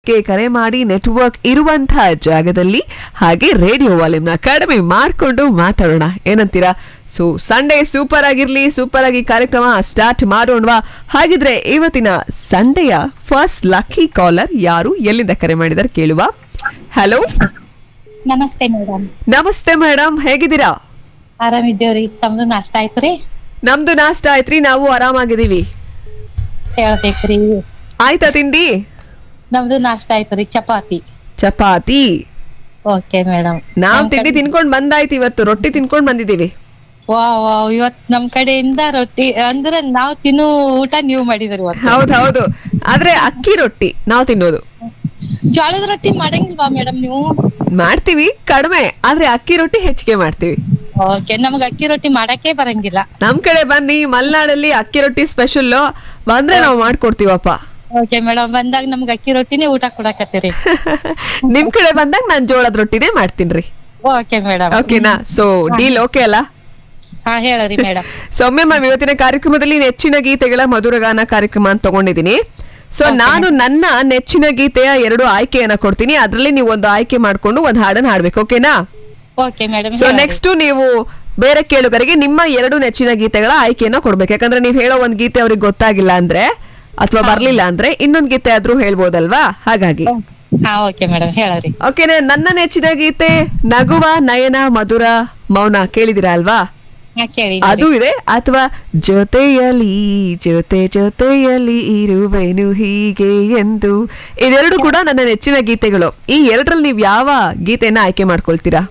ಗೆ ಕರೆ ಮಾಡಿ ನೆಟ್ವರ್ಕ್ ಇರುವಂತಹ ಜಾಗದಲ್ಲಿ ಹಾಗೆ ರೇಡಿಯೋ ವಾಲ್ಯೂಮ್ನ ಕಡಿಮೆ ಮಾಡಿಕೊಂಡು ಮಾತಾಡೋಣ ಏನಂತೀರಾ ಸೊ ಸಂಡೇ ಸೂಪರ್ ಆಗಿರ್ಲಿ ಸೂಪರ್ ಆಗಿ ಕಾರ್ಯಕ್ರಮ ಸ್ಟಾರ್ಟ್ ಮಾಡೋಣವಾ ಹಾಗಿದ್ರೆ ಇವತ್ತಿನ ಸಂಡೆಯ ಫಸ್ಟ್ ಲಕ್ಕಿ ಕಾಲರ್ ಯಾರು ಎಲ್ಲಿಂದ ಕರೆ ಮಾಡಿದಾರೆ ಕೇಳುವ ಹಲೋ ನಮಸ್ತೆ ಮೇಡಮ್ ನಮಸ್ತೆ ಮೇಡಮ್ ಹೇಗಿದ್ದೀರಾ ಆರಾಮಿದ್ದೇವ್ರಿ ತಮ್ದು ನಾಷ್ಟ ಆಯ್ತ್ರಿ ನಮ್ದು ನಾಷ್ಟ ಆಯ್ತ್ರಿ ನಾವು ಆರಾಮಾಗಿದ್ದೀವಿ ಹೇಳ್ಬೇಕ್ರಿ ಆಯ್ತಾ ತಿಂಡಿ ನಮ್ದು ನಾಷ್ಟ ಆಯ್ತ್ರಿ ಚಪಾತಿ ಚಪಾತಿ ಓಕೆ ಮೇಡಮ್ ನಾವ್ ತಿಂಡಿ ತಿನ್ಕೊಂಡ್ ಬಂದಾಯ್ತು ಇವತ್ತು ರೊಟ್ಟಿ ತಿನ್ಕೊಂಡ್ ಬಂದಿದೀವಿ ವಾ ವಾ ಇವತ್ ನಮ್ ಕಡೆಯಿಂದ ರೊಟ್ಟಿ ಅಂದ್ರೆ ನಾವ್ ತಿನ್ನು ಊಟ ನೀವು ಮಾಡಿದ್ರಿ ಇವತ್ತು ಹೌದ್ ಹೌದು ಆದ್ರೆ ಅಕ್ಕಿ ರೊಟ್ಟಿ ನಾವು ತಿನ್ನೋದು ಜೋಳದ ರೊಟ್ಟಿ ಮಾಡಂಗಿಲ್ವಾ ಮೇಡಮ್ ನೀವು ಮಾಡ್ತೀವಿ ಕಡಿಮೆ ಆದ್ರೆ ಅಕ್ಕಿ ರೊಟ್ಟಿ ಹೆಚ್ಚಿಗೆ ಮಾಡ್ತೀವಿ ಓಕೆ ನಮ್ಗ್ ಅಕ್ಕಿ ರೊಟ್ಟಿ ಮಾಡಕ್ಕೆ ಬರಂಗಿಲ್ಲ ನಮ್ ಕಡೆ ಬನ್ನಿ ಮಲ್ನಾಡಲ್ಲಿ ಅಕ್ಕಿ ರೊಟ್ಟಿ ಸ್ಪೆಷಲ್ ಬಂದ್ರೆ ನಾವು ಮಾಡ್ಕೊಡ್ತೀವಪ್ಪ ಓಕೆ ಮೇಡಮ್ ಬಂದಾಗ ನಮ್ಗ್ ಅಕ್ಕಿ ರೊಟ್ಟಿನೇ ಊಟ ಕೊಡಕತ್ತೀರಿ ನಿಮ್ ಕಡೆ ಬಂದಾಗ ನಾನ್ ಜೋಳದ ರೊಟ್ಟಿನೇ ಮಾಡ್ತೀನ್ರಿ ಓಕೆ ಮೇಡಮ್ ಓಕೆನಾ ಸೊ ಡೀಲ್ ಓಕೆ ಅಲ್ಲ ಹಾ ಹೇಳ್ರಿ ಮೇಡಮ್ ಸೌಮ್ಯ ಮ್ಯಾಮ್ ಇವತ್ತಿನ ಕಾರ್ಯಕ್ರಮದಲ್ಲಿ ನೆಚ್ಚಿನ ಗೀತೆಗಳ ಮಧುರಗಾನ ಕಾರ್ಯಕ್ರಮ ಅಂತ ತಗೊಂಡಿದ್ದೀನಿ ಸೊ ನಾನು ನನ್ನ ನೆಚ್ಚಿನ ಗೀತೆಯ ಎರಡು ಆಯ್ಕೆಯನ್ನ ಕೊಡ್ತೀನಿ ಅದ್ರಲ್ಲಿ ನೀವು ಒಂದು ಆಯ್ಕೆ ಮಾಡ್ಕೊಂಡು ಒಂದ್ ಹಾಡನ್ನ ಹಾಡ್ಬೇಕು ಓಕೆನಾ ಓಕೆ ಮೇಡಮ್ ಸೊ ನೆಕ್ಸ್ಟ್ ನೀವು ಬೇರೆ ಕೇಳುಗರಿಗೆ ನಿಮ್ಮ ಎರಡು ನೆಚ್ಚಿನ ಗೀತೆಗಳ ಆಯ್ಕೆಯನ್ನ ಕೊಡ್ಬೇಕು ಯಾಕಂದ್ರೆ ನೀವು ಹೇಳೋ ಒಂದ್ ಗೀತೆ ಅವ್ರಿಗೆ ಗೊತ್ತಾಗಿಲ್ಲ ಅಂದ್ರೆ ಅಥವಾ ಬರ್ಲಿಲ್ಲ ಅಂದ್ರೆ ಇನ್ನೊಂದ್ ಗೀತೆ ಆದ್ರೂ ಹೇಳ್ಬೋದಲ್ವಾ ಹಾಗಾಗಿ ಹಾ ಓಕೆ ಮೇಡಮ್ ಹೇಳ್ರಿ ಓಕೆನೆ ನನ್ನ ನೆಚ್ಚಿನ ಗೀತೆ ನಗುವ ನಯನ ಮಧುರ ಮೌನ ಕೇಳಿದಿರಾ ಅಲ್ವಾ ಹಾ ಕೇಳಿ ಅದು ಇದೆ ಅಥವಾ ಜೊತೆಯಲಿ ಜೊತೆ ಜೊತೆಯಲಿ ಇರುವೆನು ಹೀಗೆ ಎಂದು ಇದೆರಡು ಕೂಡ ನನ್ನ ನೆಚ್ಚಿನ ಗೀತೆಗಳು ಈ ಎರಡರಲ್ಲಿ ನೀವು ಯಾವ ಗೀತೆಯನ್ನ ಆಯ್ಕೆ ಮಾಡ್ಕೊಳ್ತೀರಾ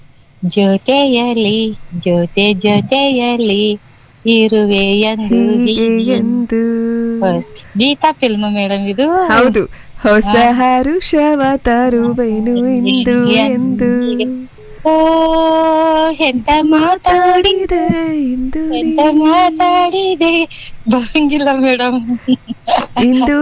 ಜೊತೆಯಲಿ ಜೊತೆ ಜೊತೆಯಲಿ ಇರುವೆ ಎಂದು ಹೀಗೆ ಹೀಗೆ. ಎಂದು ಗೀತಾ ಫಿಲ್ಮ್ ಮೇಡಮ್ ಇದು ಹೌದು ಹೊಸ ಹರುಷವ ತರುವೆನು ಎಂದು ಎಂದು ಓ ಎಂತ ಮಾತಾಡಿ ಮಾತಾಡಿದೆ ಇಂದು ಎಂತ ಮಾತಾಡಿದೆ ಬರಂಗಿಲ್ಲ ಮೇಡಮ್ ಇಂದು